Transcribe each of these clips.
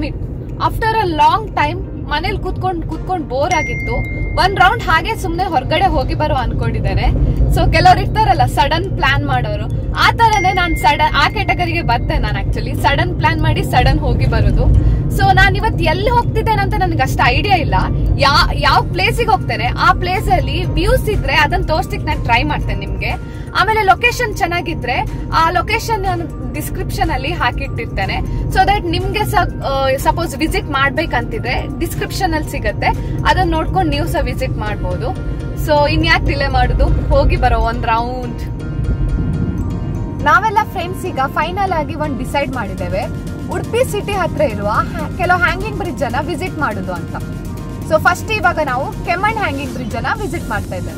it after a long time ಮನೇಲಿ ಕೂತ್ಕೊಂಡ್ ಕೂತ್ಕೊಂಡ್ ಬೋರ್ ಆಗಿತ್ತು ಒಂದ್ ರೌಂಡ್ ಹಾಗೆ ಸುಮ್ನೆ ಹೊರಗಡೆ ಹೋಗಿ ಬರೋ ಅನ್ಕೊಂಡಿದ್ದೇನೆ ಸೊ ಕೆಲವ್ರು ಇರ್ತಾರಲ್ಲ ಸಡನ್ ಪ್ಲಾನ್ ಮಾಡೋರು ಆ ತರನೇ ನಾನ್ ಸಡನ್ ಆ ಕೆಟಗರಿಗೆ ಬರ್ತೆ ನಾನು ಆಕ್ಚುಲಿ ಸಡನ್ ಪ್ಲಾನ್ ಮಾಡಿ ಸಡನ್ ಹೋಗಿ ಬರೋದು ಸೊ ನಾನ್ ಇವತ್ ಎಲ್ಲಿ ಹೋಗ್ತಿದ್ದೇನೆ ಅಂತ ನನಗೆ ಅಷ್ಟು ಐಡಿಯಾ ಇಲ್ಲ ಯಾ ಯಾವ ಪ್ಲೇಸಿಗೆ ಹೋಗ್ತೇನೆ ಆ ಪ್ಲೇಸ್ ಅಲ್ಲಿ ವ್ಯೂಸ್ ಇದ್ರೆ ಅದನ್ನ ತೋರ್ಸ್ಲಿಕ್ಕೆ ನಾನು ಟ್ರೈ ಮಾಡ್ತೇನೆ ನಿಮ್ಗೆ ಆಮೇಲೆ ಲೊಕೇಶನ್ ಚೆನ್ನಾಗಿದ್ರೆ ಆ ಲೊಕೇಶನ್ ಡಿಸ್ಕ್ರಿಪ್ಷನ್ ಅಲ್ಲಿ ಹಾಕಿಟ್ಟಿರ್ತೇನೆ ಸೊ ದಟ್ ನಿಮ್ಗೆ ಸಪೋಸ್ ವಿಸಿಟ್ ಮಾಡ್ಬೇಕಂತಿದ್ರೆ ಡಿಸ್ಕ್ರಿಪ್ಷನ್ ಅಲ್ಲಿ ಸಿಗತ್ತೆ ಅದನ್ನ ನೋಡ್ಕೊಂಡು ನೀವು ಸಹ ವಿಸಿಟ್ ಮಾಡ್ಬೋದು ಸೊ ಇನ್ಯಾಕ್ ಡಿಲೇ ಮಾಡುದು ಹೋಗಿ ಬರೋ ಒಂದ್ ರೌಂಡ್ ನಾವೆಲ್ಲ ಫ್ರೆಂಡ್ಸ್ ಈಗ ಫೈನಲ್ ಆಗಿ ಒಂದು ಡಿಸೈಡ್ ಮಾಡಿದ್ದೇವೆ ಉಡುಪಿ ಸಿಟಿ ಹತ್ರ ಇರುವ ಹ್ಯಾ- ಕೆಲವು ಹ್ಯಾಂಗಿಂಗ್ ಬ್ರಿಡ್ಜ್ ಅನ್ನ ವಿಸಿಟ್ ಮಾಡುದು ಅಂತ ಸೊ ಫಸ್ಟ್ ಇವಾಗ ನಾವು ಕೆಮ್ಮಣ್ ಹ್ಯಾಂಗಿಂಗ್ ಬ್ರಿಡ್ಜ್ ಅನ್ನ ವಿಸಿಟ್ ಮಾಡ್ತಾ ಇದ್ದೇವೆ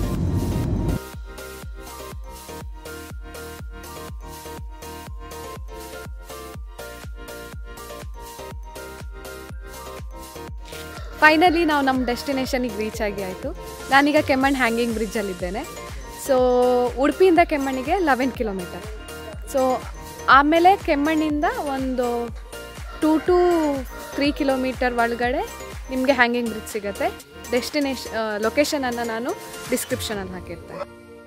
ಫೈನಲಿ ನಾವು ನಮ್ಮ ಡೆಸ್ಟಿನೇಷನಿಗೆ ರೀಚ್ ಆಗಿ ಆಯಿತು ನಾನೀಗ ಕೆಮ್ಮಣ್ ಹ್ಯಾಂಗಿಂಗ್ ಬ್ರಿಡ್ಜಲ್ಲಿದ್ದೇನೆ ಸೊ ಉಡುಪಿಯಿಂದ ಕೆಮ್ಮಣ್ಣಿಗೆ ಲೆವೆನ್ ಕಿಲೋಮೀಟರ್ ಸೊ ಆಮೇಲೆ ಕೆಮ್ಮಣ್ಣಿಂದ ಒಂದು ಟೂ ಟು ತ್ರೀ ಕಿಲೋಮೀಟರ್ ಒಳಗಡೆ ನಿಮಗೆ ಹ್ಯಾಂಗಿಂಗ್ ಬ್ರಿಡ್ಜ್ ಸಿಗುತ್ತೆ ಡೆಸ್ಟಿನೇಷ್ ಲೊಕೇಶನನ್ನು ನಾನು ಡಿಸ್ಕ್ರಿಪ್ಷನಲ್ಲಿ ಹಾಕಿರ್ತೇನೆ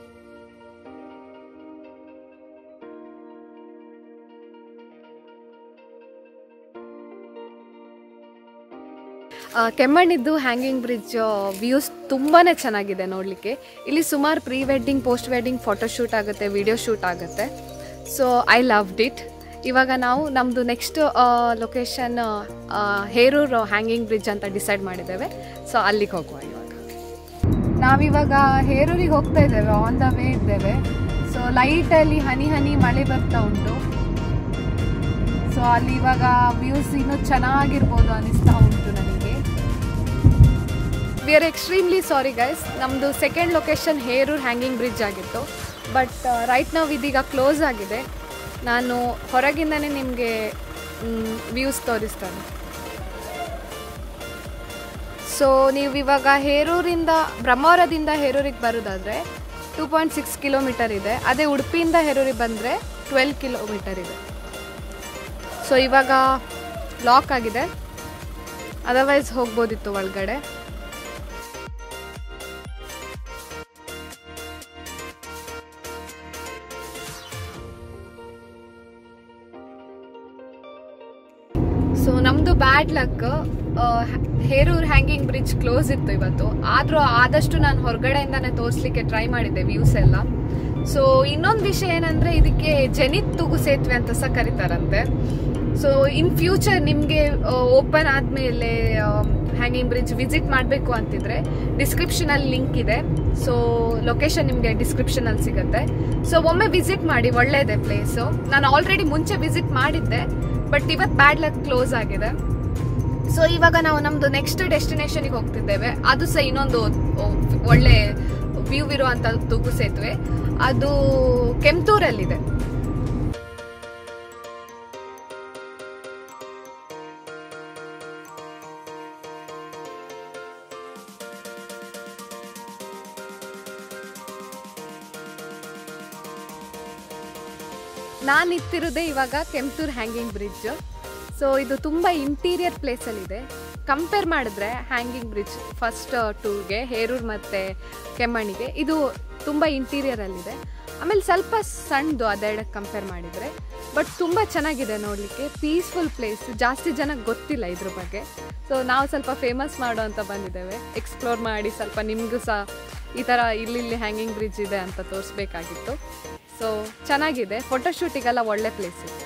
ಆ, ಕೆಮ್ಮಣ್ಣಿದ್ದು ಹ್ಯಾಂಗಿಂಗ್ ಬ್ರಿಡ್ಜ್ ವ್ಯೂಸ್ ತುಂಬಾ ಚೆನ್ನಾಗಿದೆ ನೋಡಲಿಕ್ಕೆ ಇಲ್ಲಿ ಸುಮಾರು pre wedding post wedding photo shoot ಆಗುತ್ತೆ ವಿಡಿಯೋ ಶೂಟ್ ಆಗುತ್ತೆ ಸೊ ಐ ಲವ್ಡ್ ಇಟ್ ಇವಾಗ ನಾವು ನಮ್ಮದು next location Heroor hanging bridge ಅಂತ ಡಿಸೈಡ್ ಮಾಡಿದ್ದೇವೆ ಸೊ ಅಲ್ಲಿಗೆ ಹೋಗುವ ಇವಾಗ ನಾವಿವಾಗ ಹೇರೂರಿಗೆ ಹೋಗ್ತಾ ಇದ್ದೇವೆ ಆನ್ ದ ವೇ ಇದ್ದೇವೆ ಸೊ ಲೈಟಲ್ಲಿ ಹನಿ ಹನಿ ಮಳೆ ಬರ್ತಾ ಉಂಟು ಸೊ ಅಲ್ಲಿ ಇವಾಗ ವ್ಯೂಸ್ ಇನ್ನೂ ಚೆನ್ನಾಗಿರ್ಬೋದು ಅನಿಸ್ತಾ ಉಂಟು ನನಗೆ we are extremely sorry guys ನಮ್ಮದು second location Heroor hanging bridge ಆಗಿತ್ತು ಬಟ್ ರೈಟ್ ನಾವು ಇದೀಗ ಕ್ಲೋಸ್ ಆಗಿದೆ ನಾನು ಹೊರಗಿಂದನೇ ನಿಮಗೆ ವ್ಯೂಸ್ ತೋರಿಸ್ತೇನೆ ಸೊ ನೀವು ಇವಾಗ ಹೇರೂರಿಂದ ಬ್ರಹ್ಮಾವರದಿಂದ ಹೇರೂರಿಗೆ ಬರೋದಾದರೆ ಟೂ ಪಾಯಿಂಟ್ ಸಿಕ್ಸ್ ಕಿಲೋಮೀಟರ್ ಇದೆ ಅದೇ ಉಡುಪಿಯಿಂದ ಹೇರೂರಿಗೆ ಬಂದರೆ ಟ್ವೆಲ್ ಕಿಲೋಮೀಟರ್ ಇದೆ ಸೊ ಇವಾಗ ಲಾಕ್ ಆಗಿದೆ ಅದರ್ವೈಸ್ ಹೋಗ್ಬೋದಿತ್ತು ಒಳಗಡೆ ಸೊ ನಮ್ದು bad luck Heroor hanging bridge close ಇತ್ತು ಇವತ್ತು ಆದ್ರೂ ಆದಷ್ಟು ನಾನು ಹೊರಗಡೆಯಿಂದಾನೆ ತೋರಿಸ್ಲಿಕ್ಕೆ ಟ್ರೈ ಮಾಡಿದ್ದೆ ವ್ಯೂಸ್ ಎಲ್ಲ ಸೊ ಇನ್ನೊಂದು ವಿಷಯ ಏನಂದ್ರೆ ಇದಕ್ಕೆ ಜನಿತ್ ತುಗು ಸೇತುವೆ ಅಂತ ಸಹ ಕರೀತಾರಂತೆ ಸೊ ಇನ್ ಫ್ಯೂಚರ್ ನಿಮಗೆ ಓಪನ್ ಆದಮೇಲೆ ಹ್ಯಾಂಗಿಂಗ್ ಬ್ರಿಡ್ಜ್ ವಿಸಿಟ್ ಮಾಡಬೇಕು ಅಂತಿದ್ರೆ ಡಿಸ್ಕ್ರಿಪ್ಷನ್ ಅಲ್ಲಿ ಲಿಂಕ್ ಇದೆ ಸೊ ಲೊಕೇಶನ್ ನಿಮಗೆ ಡಿಸ್ಕ್ರಿಪ್ಷನ್ ಅಲ್ಲಿ ಸಿಗುತ್ತೆ ಸೊ ಒಮ್ಮೆ ವಿಸಿಟ್ ಮಾಡಿ ಒಳ್ಳೇದೆ ಪ್ಲೇಸು ನಾನು ಆಲ್ರೆಡಿ ಮುಂಚೆ ವಿಸಿಟ್ ಮಾಡಿದ್ದೆ ಬಟ್ ಇವತ್ತು ಬ್ಯಾಡ್ ಲಕ್ ಕ್ಲೋಸ್ ಆಗಿದೆ ಸೊ ಇವಾಗ ನಾವು ನಮ್ದು ನೆಕ್ಸ್ಟ್ ಡೆಸ್ಟಿನೇಷನ್ಗೆ ಹೋಗ್ತಿದ್ದೇವೆ ಅದು ಸಹ ಇನ್ನೊಂದು ಓ, ಒಳ್ಳೆ ವ್ಯೂ ಇರುವಂತ ತುಗು ಸೇತುವೆ ಅದು ಕೆಂಪೂರಲ್ಲಿದೆ ನಾನು ನಿಂತಿರೋದೇ ಇವಾಗ ಕೆಂಪೂರ್ ಹ್ಯಾಂಗಿಂಗ್ ಬ್ರಿಡ್ಜ್ ಸೊ ಇದು ತುಂಬ ಇಂಟೀರಿಯರ್ ಪ್ಲೇಸಲ್ಲಿದೆ ಕಂಪೇರ್ ಮಾಡಿದ್ರೆ ಹ್ಯಾಂಗಿಂಗ್ ಬ್ರಿಡ್ಜ್ ಫಸ್ಟ್ ಟೂಗೆ ಹೇರೂರ್ ಮತ್ತು ಕೆಮ್ಮಣ್ಣಿಗೆ ಇದು ತುಂಬ ಇಂಟೀರಿಯರಲ್ಲಿದೆ ಆಮೇಲೆ ಸ್ವಲ್ಪ ಸಣ್ಣದು ಅದೆರಡಕ್ಕೆ ಕಂಪೇರ್ ಮಾಡಿದರೆ ಬಟ್ ತುಂಬ ಚೆನ್ನಾಗಿದೆ ನೋಡಲಿಕ್ಕೆ ಪೀಸ್ಫುಲ್ ಪ್ಲೇಸ್ ಜಾಸ್ತಿ ಜನಕ್ಕೆ ಗೊತ್ತಿಲ್ಲ ಇದ್ರ ಬಗ್ಗೆ ಸೊ ನಾವು ಸ್ವಲ್ಪ ಫೇಮಸ್ ಮಾಡೋ ಅಂತ ಬಂದಿದ್ದೇವೆ ಎಕ್ಸ್ಪ್ಲೋರ್ ಮಾಡಿ ಸ್ವಲ್ಪ ನಿಮಗೂ ಸಹ ಈ ಥರ ಇಲ್ಲಿ ಹ್ಯಾಂಗಿಂಗ್ ಬ್ರಿಡ್ಜ್ ಇದೆ ಅಂತ ತೋರಿಸ್ಬೇಕಾಗಿತ್ತು ಸೊ ಚೆನ್ನಾಗಿದೆ ಫೋಟೋಶೂಟಿಗೆಲ್ಲ ಒಳ್ಳೆ ಪ್ಲೇಸ್ ಇದೆ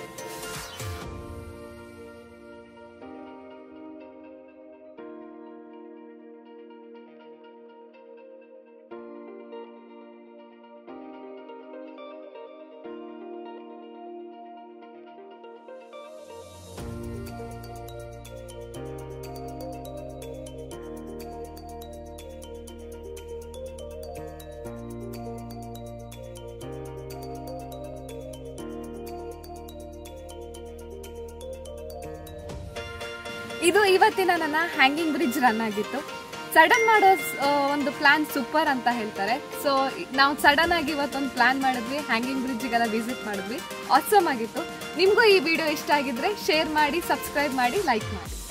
ಇದು ಇವತ್ತಿನ ನನ್ನ ಹ್ಯಾಂಗಿಂಗ್ ಬ್ರಿಡ್ಜ್ ರನ್ ಆಗಿತ್ತು ಸಡನ್ ಮಾಡೋ ಆ, ಒಂದು ಪ್ಲಾನ್ ಸೂಪರ್ ಅಂತ ಹೇಳ್ತಾರೆ ಸೊ ನಾವು ಸಡನ್ ಆಗಿ ಇವತ್ತೊಂದು ಪ್ಲಾನ್ ಮಾಡಿದ್ವಿ ಹ್ಯಾಂಗಿಂಗ್ ಬ್ರಿಡ್ಜಿಗೆಲ್ಲ ವಿಸಿಟ್ ಮಾಡಿದ್ವಿ ಆಸಮ್ ಆಗಿತ್ತು ನಿಮಗೂ ಈ ವಿಡಿಯೋ ಇಷ್ಟ ಆಗಿದ್ರೆ ಶೇರ್ ಮಾಡಿ ಸಬ್ಸ್ಕ್ರೈಬ್ ಮಾಡಿ ಲೈಕ್ ಮಾಡಿ